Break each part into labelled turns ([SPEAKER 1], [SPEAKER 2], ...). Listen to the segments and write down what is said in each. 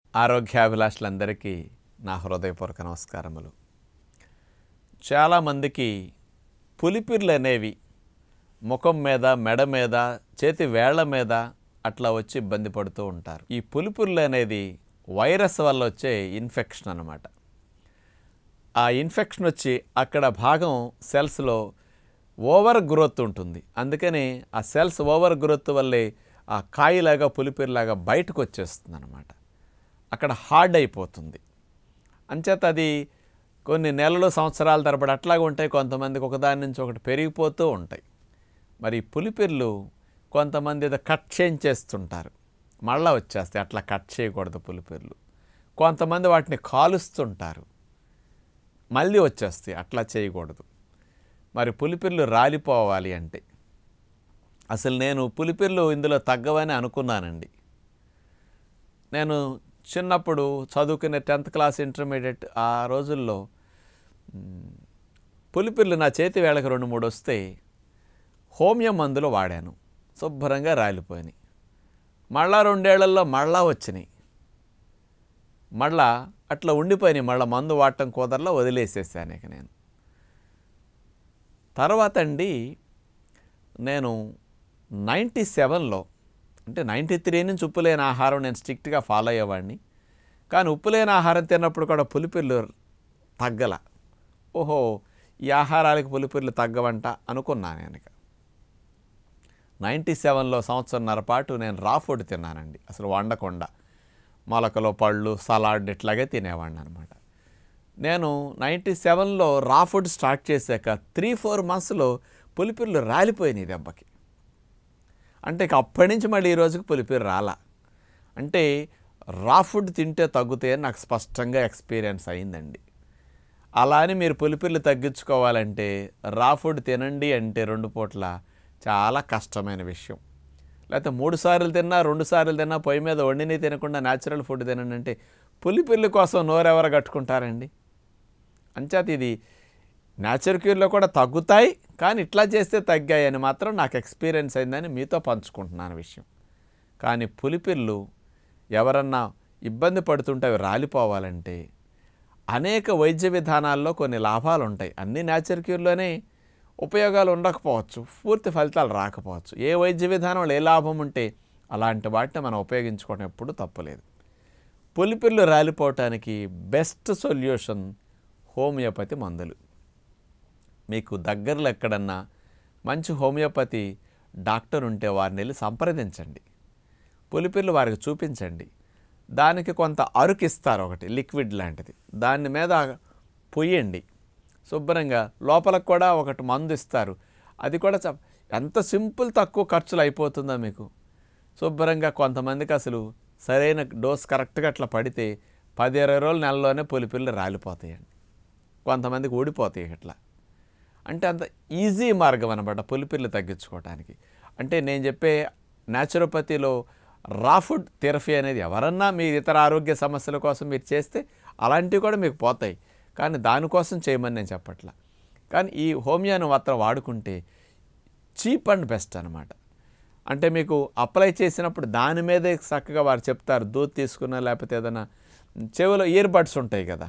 [SPEAKER 1] ఆరోగ్యాభిలాషులందరికీ నా హృదయపూర్వక నమస్కారములు చాలామందికి పులిపిర్లు అనేవి ముఖం మీద మెడ మీద చేతి వేళ్ల మీద అట్లా వచ్చి ఇబ్బంది పడుతూ ఉంటారు ఈ పులిపిర్లు అనేది వైరస్ వల్ల వచ్చే ఇన్ఫెక్షన్ అన్నమాట ఆ ఇన్ఫెక్షన్ వచ్చి అక్కడ భాగం సెల్స్లో ఓవర్ గ్రోత్ ఉంటుంది అందుకని ఆ సెల్స్ ఓవర్ గ్రోత్ వల్లే ఆ కాయలాగా పులిపిరిలాగా బయటకు వచ్చేస్తుంది అనమాట అక్కడ హార్డ్ అయిపోతుంది అంచేత అది కొన్ని నెలలు సంవత్సరాల తరబడి అట్లాగే ఉంటాయి కొంతమందికి ఒకదాని నుంచి ఒకటి పెరిగిపోతూ ఉంటాయి మరి ఈ పులిపిర్లు కొంతమంది ఏదో కట్ చేయించేస్తుంటారు మళ్ళా వచ్చేస్తాయి అట్లా కట్ చేయకూడదు పులిపిర్లు కొంతమంది వాటిని కాలుస్తుంటారు మళ్ళీ వచ్చేస్తాయి అట్లా చేయకూడదు మరి పులిపిర్లు రాలిపోవాలి అంటే అసలు నేను పులిపిర్లు ఇందులో తగ్గవని అనుకున్నానండి నేను చిన్నప్పుడు చదువుకునే టెన్త్ క్లాస్ ఇంటర్మీడియట్ ఆ రోజుల్లో మ్, పులిపిర్లు నా చేతి వేళకి రెండు మూడు వస్తే హోమియో మందులు వాడాను శుభ్రంగా రాలిపోయినాయి మళ్ళా రెండేళ్లలో మళ్ళా వచ్చినాయి మళ్ళా అట్లా ఉండిపోయినాయి మళ్ళీ మందు వాడటం కుదరలో వదిలేసేసాను ఇక నేను తర్వాత అండి నేను నైంటీ సెవెన్లో అంటే నైంటీ త్రీ నుంచి ఉప్పు లేని ఆహారం నేను స్ట్రిక్ట్గా ఫాలో అయ్యేవాడిని కానీ ఉప్పు లేని ఆహారం తిన్నప్పుడు కూడా పులిపిర్లు తగ్గల ఓహో ఈ ఆహారాలకు పులిపిర్లు తగ్గవంట అనుకున్నాను నేను ఇక నైంటీ సెవెన్లో సంవత్సరంన్నర పాటు నేను రా ఫుడ్ తిన్నానండి అసలు వండకుండా మొలకలు పళ్ళు సలాడ్ ఇట్లాగే తినేవాడిని అనమాట నేను నైంటీ సెవెన్లో రా ఫుడ్ స్టార్ట్ చేశాక త్రీ ఫోర్ మంత్స్లో పులిపిర్లు రాలిపోయినాయి దెబ్బకి అంటే ఇక అప్పటి నుంచి మళ్ళీ ఈ రోజుకి పులిపిరి రాలా అంటే రా ఫుడ్ తింటే తగ్గుతాయి అని నాకు స్పష్టంగా ఎక్స్పీరియన్స్ అయిందండి అలా అని మీరు పులిపిర్లు తగ్గించుకోవాలంటే రా ఫుడ్ తినండి అంటే రెండు పూట్ల చాలా కష్టమైన విషయం లేకపోతే మూడు సార్లు తిన్నా రెండు సార్లు తిన్నా పొయ్యి మీద వండిని తినకుండా న్యాచురల్ ఫుడ్ తినండి అంటే పులిపిర్ల కోసం నోరెవరు కట్టుకుంటారండి అంచేత ఇది న్యాచురల్ క్యూర్లో కూడా తగ్గుతాయి కానీ ఇట్లా చేస్తే తగ్గాయి అని మాత్రం నాకు ఎక్స్పీరియన్స్ అయిందని మీతో పంచుకుంటున్నాను విషయం కానీ పులిపిర్లు ఎవరన్నా ఇబ్బంది పడుతుంటే అవి రాలిపోవాలంటే అనేక వైద్య విధానాల్లో కొన్ని లాభాలు ఉంటాయి అన్ని న్యాచురల్ క్యూర్లోనే ఉపయోగాలు ఉండకపోవచ్చు పూర్తి ఫలితాలు రాకపోవచ్చు ఏ వైద్య విధానంలో ఏ లాభం ఉంటే అలాంటి వాటిని మనం ఉపయోగించుకోవడం ఎప్పుడు తప్పలేదు పులిపిర్లు రాలిపోవటానికి బెస్ట్ సొల్యూషన్ హోమియోపతి మందులు మీకు దగ్గరలో ఎక్కడన్నా మంచి హోమియోపతి డాక్టర్ ఉంటే వారిని వెళ్ళి సంప్రదించండి పులిపిర్లు వారికి చూపించండి దానికి కొంత అరుకిస్తారు ఒకటి లిక్విడ్ లాంటిది దాని మీద పొయ్యండి శుభ్రంగా లోపలకు కూడా ఒకటి మందు ఇస్తారు అది కూడా చ- ఎంత సింపుల్ తక్కువ ఖర్చులు అయిపోతుందో మీకు శుభ్రంగా కొంతమందికి అసలు సరైన డోస్ కరెక్ట్గా అట్లా పడితే పది ఇరవై రోజుల నెలలోనే పులిపిల్లు రాలిపోతాయండి కొంతమందికి ఊడిపోతాయి ఇట్లా అంటే అంత ఈజీ మార్గం అనమాట పులిపిర్లు తగ్గించుకోవడానికి అంటే నేను చెప్పే న్యాచురోపతిలో రా ఫుడ్ థెరపీ అనేది ఎవరన్నా మీ ఇతర ఆరోగ్య సమస్యల కోసం మీరు చేస్తే అలాంటివి కూడా మీకు పోతాయి కానీ దానికోసం చేయమని నేను చెప్పట్లా కానీ ఈ హోమియోను మాత్రం వాడుకుంటే చీప్ అండ్ బెస్ట్ అనమాట అంటే మీకు అప్లై చేసినప్పుడు దాని మీదే చక్కగా వారు చెప్తారు దూద్ తీసుకున్నా లేకపోతే ఏదైనా చెవిలో ఇయర్ బడ్స్ ఉంటాయి కదా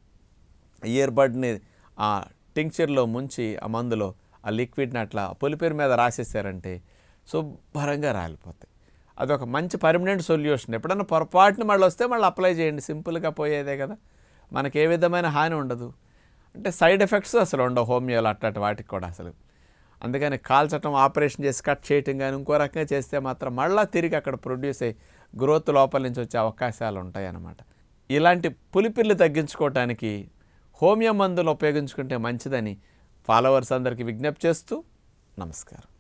[SPEAKER 1] ఇయర్ బడ్ని ఆ టింక్చర్లో ముంచి ఆ మందులో ఆ లిక్విడ్ని అట్లా పులిపేరు మీద రాసేసారంటే శుభ్రంగా రాలిపోతాయి అదొక మంచి పర్మనెంట్ సొల్యూషన్ ఎప్పుడన్నా పొరపాటున మళ్ళీ వస్తే మళ్ళీ అప్లై చేయండి సింపుల్గా పోయేదే కదా మనకి ఏ విధమైన హాని ఉండదు అంటే సైడ్ ఎఫెక్ట్స్ అసలు ఉండవు హోమియోలో అట్లాంటి వాటికి కూడా అసలు అందుకని కాల్చటం ఆపరేషన్ చేసి కట్ చేయటం కానీ ఇంకో రకంగా చేస్తే మాత్రం మళ్ళీ తిరిగి అక్కడ ప్రొడ్యూస్ అయ్యి గ్రోత్ లోపల నుంచి వచ్చే అవకాశాలు ఉంటాయి అన్నమాట ఇలాంటి పులిపిల్లు తగ్గించుకోవటానికి హోమియో మందులు ఉపయోగించుకుంటే మంచిదని ఫాలోవర్స్ అందరికీ విజ్ఞప్తి చేస్తూ నమస్కారం